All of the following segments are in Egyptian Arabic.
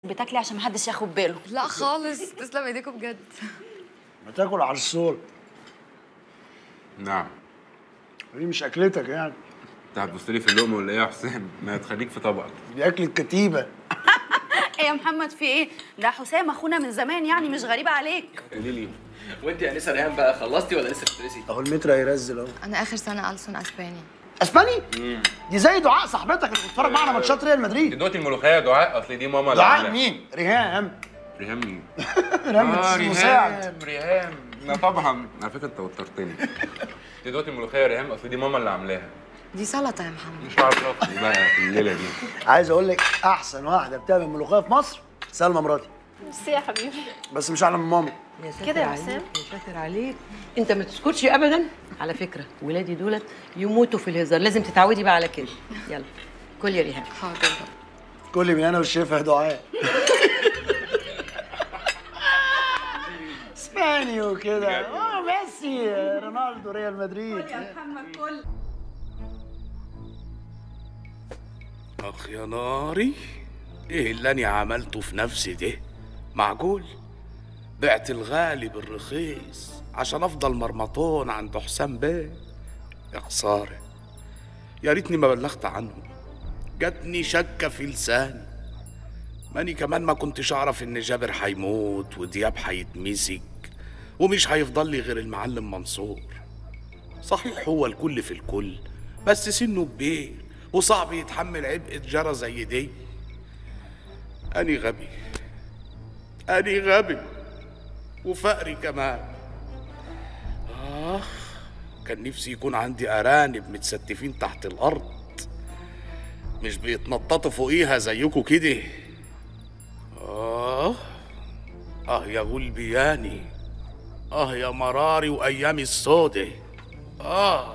بتاكلي عشان محدش ياخد باله لا خالص تسلم ايديكم بجد ما تاكل على الصول نعم دي مش اكلتك يعني انت هتبص لي في اللقمه ولا ايه يا حسام؟ ما تخليك في طبقك دي اكل الكتيبه ايه يا محمد في ايه ده حسام اخونا من زمان يعني مش غريبه عليك قولي لي وانت يا انسه ريهام بقى خلصتي ولا لسه بتدرسي؟ اهو المتر هيرزل اهو انا اخر سنه ألسن اسباني اسباني دي زي دعاء صاحبتك اللي بتتفرج معانا ماتشات ريال مدريد دلوقتي الملوخيه يا دعاء اصل دي ماما اللي دعاء عاملاها. مين ريهام ريهام مين؟ ريهام اه بس مساعد ريهام ريهام لا طبعا على فكره انت وترتني دي دلوقتي الملوخيه يا ريهام اصل دي ماما اللي عاملاها دي سلطه يا محمد مش عارف رفضي بقى في الليله دي عايز اقول لك احسن واحده بتعمل ملوخيه في مصر سلمى مراتي ميرسي يا حبيبي بس مش اعلى من مامي يا ساتر كده يا عليك، حسام؟ يا ساتر عليك انت ما تسكتش ابدا على فكره ولادي دولت يموتوا في الهزار لازم تتعودي بقى على كده يلا كل يا ريهام حاضر كل من انا والشيف دعاء اسباني وكده اه ميسي رونالدو ريال مدريد اخ يا ناري ايه اللي انا عملته في نفسي ده معقول بعت الغالي بالرخيص عشان افضل مرمطون عند حسام بيه يا خساره يا ريتني ما بلغت عنه جاتني شكه في لساني ماني كمان ما كنتش اعرف ان جابر هيموت ودياب هيتمسك ومش هيفضل لي غير المعلم منصور صحيح هو الكل في الكل بس سنه كبير وصعب يتحمل عبء جرى زي دي أني غبي أني غبي وفقري كمان آخ كان نفسي يكون عندي أرانب متستفين تحت الأرض مش بيتنططوا فوقيها زيكوا كده آه آه يا غلبياني آه يا مراري وأيامي السودة آه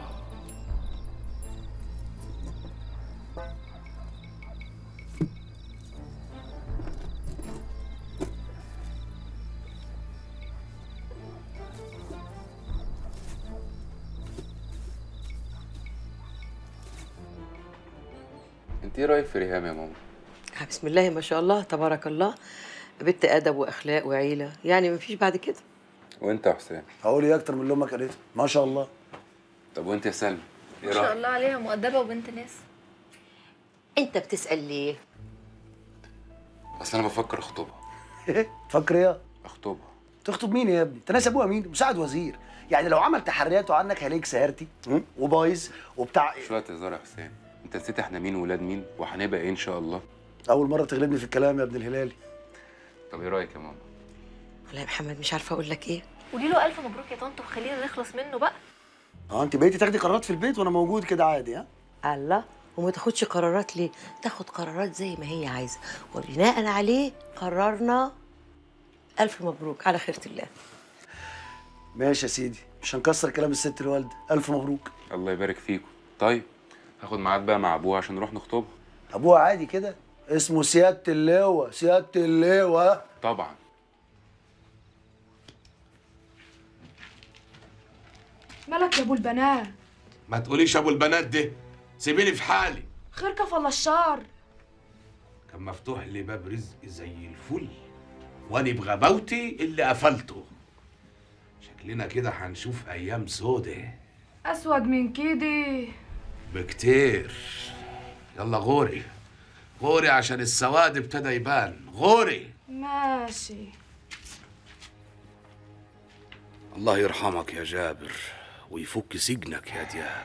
انت ايه رايك في ريهام يا ماما؟ آه، بسم الله ما شاء الله تبارك الله بنت ادب واخلاق وعيله يعني ما فيش بعد كده وانت يا حسام هقول ايه اكتر من اللي امك قالته ما شاء الله طب وانت يا سلمى؟ ايه ما شاء رايك؟ الله عليها مؤدبه وبنت ناس انت بتسال ليه اصل انا بفكر اخطبها تفكر ايه اخطبها تخطب مين يا ابني انت ناس ابوها مين مساعد وزير يعني لو عمل تحرياته عنك هليك سهرتي وبايظ وبتاع شويه هزار يا حسام انت نسيت احنا مين ولاد مين وهنبقى ايه ان شاء الله اول مره تغلبني في الكلام يا ابن الهلالي طب ايه رايك يا ماما؟ والله يا محمد مش عارفه اقول لك ايه قولي له الف مبروك يا طنط وخلينا نخلص منه بقى اه انت بقيتي تاخدي قرارات في البيت وانا موجود كده عادي ها الله وما تاخدش قرارات ليه تاخد قرارات زي ما هي عايزه وبناء عليه قررنا الف مبروك على خيره الله ماشي يا سيدي مش هنكسر كلام الست الوالده الف مبروك الله يبارك فيكم طيب هاخد ميعاد بقى مع ابوها عشان نروح نخطبها ابوها عادي كده اسمه سياده اللواء سياده اللواء طبعا مالك يا ابو البنات ما تقوليش ابو البنات ده سيبيني في حالي خير كفل الشر كان مفتوح لي باب رزق زي الفل وانا بغباوتي اللي قفلته شكلنا كده هنشوف ايام سودة اسود من كده بكتير يلا غوري غوري عشان السواد ابتدى يبان غوري ماشي الله يرحمك يا جابر ويفك سجنك يا دياب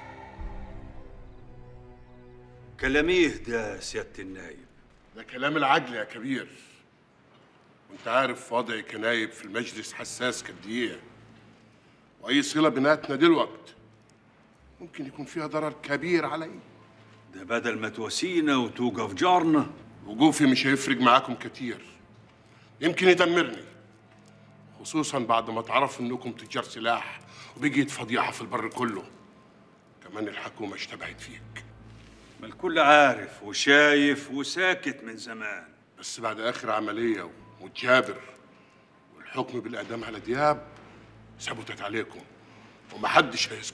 كلاميه ده سيادة النايب ده كلام العدل يا كبير وانت عارف وضعي كنايب في المجلس حساس قد ايه واي صله بيناتنا دلوقت ممكن يكون فيها ضرر كبير علي ده بدل ما تواسينا وتوقف جارنا وقوفي مش هيفرق معاكم كتير يمكن يدمرني خصوصا بعد ما تعرف انكم تجار سلاح وبقيت فضيحه في البر كله كمان الحكومه اشتبهت فيك ما الكل عارف وشايف وساكت من زمان بس بعد اخر عمليه وتجابر والحكم بالاعدام على دياب ثبتت عليكم ومحدش هيسكت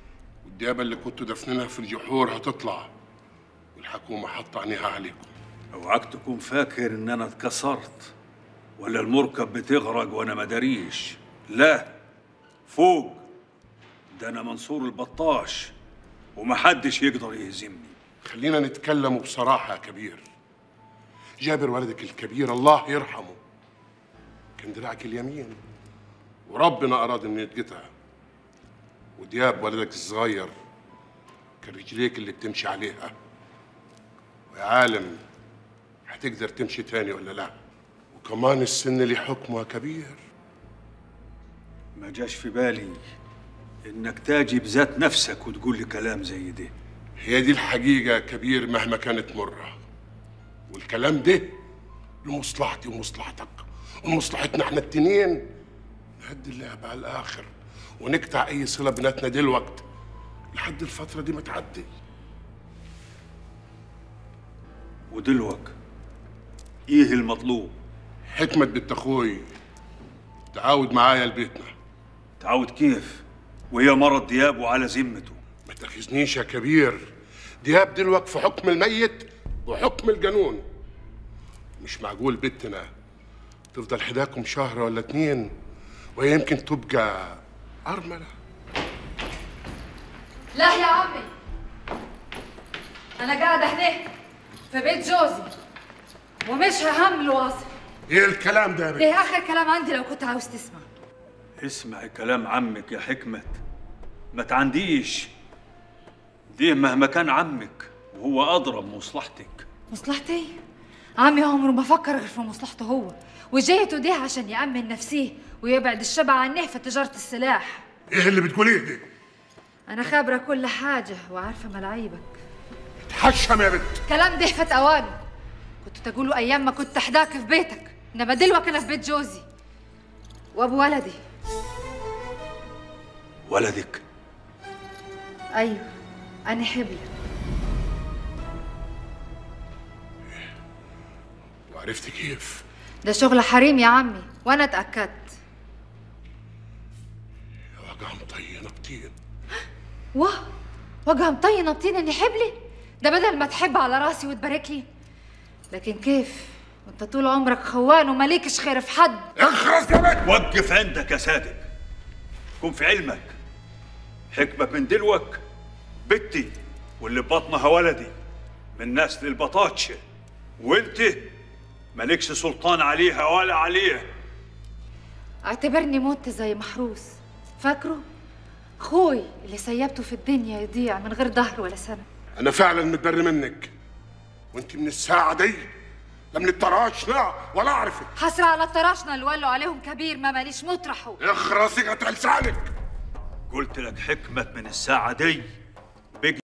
والديابه اللي كنتوا دفنينها في الجحور هتطلع والحكومه حاطه عينيها عليكم اوعاك تكون فاكر ان انا اتكسرت ولا المركب بتغرق وانا ما داريش لا فوق ده انا منصور البطاش ومحدش يقدر يهزمني خلينا نتكلم بصراحة يا كبير جابر ولدك الكبير الله يرحمه كان دراعك اليمين وربنا أراد إنه يتقطع ودياب ولدك الصغير كان رجليك اللي بتمشي عليها ويا عالم هتقدر تمشي تاني ولا لا وكمان السن اللي حكمه يا كبير ما جاش في بالي انك تاجي بذات نفسك وتقول لي كلام زي ده هي دي الحقيقة يا كبير مهما كانت مرة والكلام ده لمصلحتي ومصلحتك ومصلحتنا احنا التنين نهدي اللعب على الآخر ونقطع أي صلة بيناتنا دلوقت لحد الفترة دي ما تعدي ودلوك ايه المطلوب حكمة بنت أخوي تعاود معايا لبيتنا تعاود كيف وهي مرض دياب وعلى ذمته ما تاخذنيش يا كبير دياب دلوقت في حكم الميت وحكم الجنون مش معقول بنتنا تفضل حداكم شهر ولا اتنين وهي يمكن تبقى أرملة لا يا عمي انا قاعده هنا في بيت جوزي ومش ههم الواصل ايه الكلام ده يا بنت؟ ده اخر كلام عندي لو كنت عاوز تسمع اسمعي كلام عمك يا حكمة ما تعنديش ديه مهما كان عمك وهو أدرى بمصلحتك مصلحتي عمي عمره ما فكر غير في مصلحته هو وجايته ده عشان يأمن نفسيه ويبعد الشبع عنه في تجارة السلاح ايه اللي بتقوليه دي؟ أنا خابرة كل حاجة وعارفة ملاعيبك تحشم يا بنت كلام ده فات أوانه كنت تقوله أيام ما كنت أحداك في بيتك إنما دلوقتي أنا في بيت جوزي وأبو ولدي ولدك أيوه أنا حبلة وعرفت كيف؟ ده شغل حريم يا عمي وأنا اتأكدت وجع مطينة بطين واه وجهها مطينة بطين إني حبلة ده بدل ما تحب على راسي وتبارك لي لكن كيف وانت طول عمرك خوان ومالكش خير في حد اخرس يا بنت وقف عندك يا صادق كن في علمك حكمة من دلوك بنتي واللي ببطنها ولدي من نسل البطاطشة وانت مالكش سلطان عليها ولا عليه اعتبرني مت زي محروس فاكره خوي اللي سيبته في الدنيا يضيع من غير ظهر ولا سنة أنا فعلا متبر منك وأنت من الساعة دي لا من الطراش لا ولا أعرفك حسرة على الطراشنا اللي ولوا عليهم كبير ما ماليش مطرحه اخرسي قطع لسانك قلت لك حكمة من الساعة دي